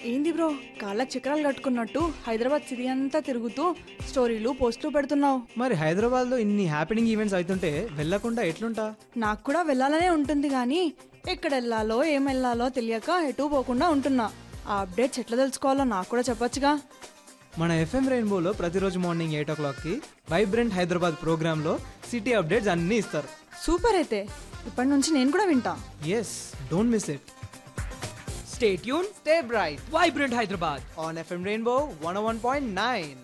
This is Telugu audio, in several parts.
ఏంది బ్రో కాళ్ళకి చక్రాలు కట్టుకున్నట్టు హైదరాబాద్ సిటీ అంతా తిరుగుతూ స్టోరీలు పోస్టులు పెడుతున్నావు మరి హైదరాబాద్లో ఇన్ని హ్యాపెనింగ్ ఈవెంట్స్ అవుతుంటే వెళ్ళకుండా ఎట్లుంటా నాకు కూడా వెళ్ళాలనే ఉంటుంది కానీ ఎక్కడ వెళ్ళాలో ఏం వెళ్ళాలో తెలియక ఎటు పోకుండా ఉంటున్నా ఆ అప్డేట్స్ ఎట్లా తెలుసుకోవాలో నాకు కూడా చెప్పొచ్చుగా మన ఎఫ్ఎం రెయిన్బోలో ప్రతిరోజు మార్నింగ్ ఎయిట్ ఓ క్లాక్కి వైబ్రెంట్ హైదరాబాద్ ప్రోగ్రాంలో సిటీ అప్డేట్స్ అన్నీ ఇస్తారు సూపర్ అయితే ఇప్పటి నుంచి నేను కూడా వింటా yes don't miss it Stay tuned, stay bright Vibrant Hyderabad. On FM rainbow one one point nine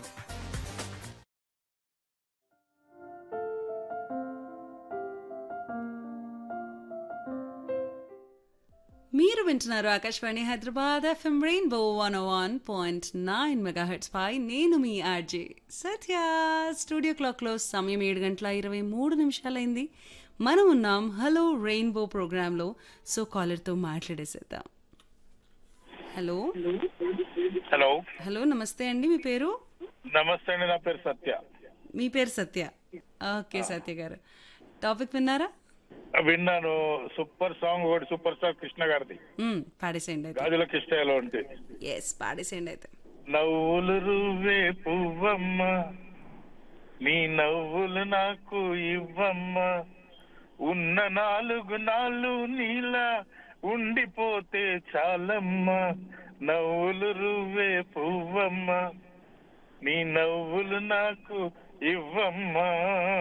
మీరు వింటున్నారు Akashvani Hyderabad FM rainbow one one point nine megahertz పై నేను మీ ఆర్జే సత్య స్టూడియో క్లాక్లో సమయం ఏడు గంటల ఇరవై మూడు నిమిషాలైంది మనం ఉన్నాం హలో రెయిన్బో ప్రోగ్రాంలో సో కాలర్తో మాట్లాడేసేద్దాం హలో హలో హలో నమస్తే అండి మీ పేరు నమస్తే అండి నా పేరు సత్య మీ పేరు సత్య ఓకే సత్య గారు టాపిక్ విన్నారా విన్నాను సూపర్ సాంగ్ ఒకటి సూపర్ స్టార్ కృష్ణ గారిది మ్మ్, పాడేసేయండి అయితే గాజుల కృష్ణలో ఉంటే ఎస్ పాడేసేయండి అయితే నవ్వులు రువ్వే పువ్వమ్మ నీ నవ్వులు నాకు ఇవ్వమ్మ ఉన్న నాలుగు నాళ్ళు నీలా ఉండిపోతే చాలమ్మ నవ్వులు రువ్వే పువ్వమ్మ నీ నవ్వులు నాకు ఇవ్వమ్మా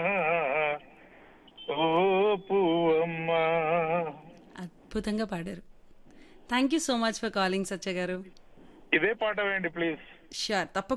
ఓ పువ్వమ్మా అద్భుతంగా పాడారు thank you so much for calling Satya garu ఇదే పాట వేయండి ప్లీజ్ షూర్ తప్పకుండా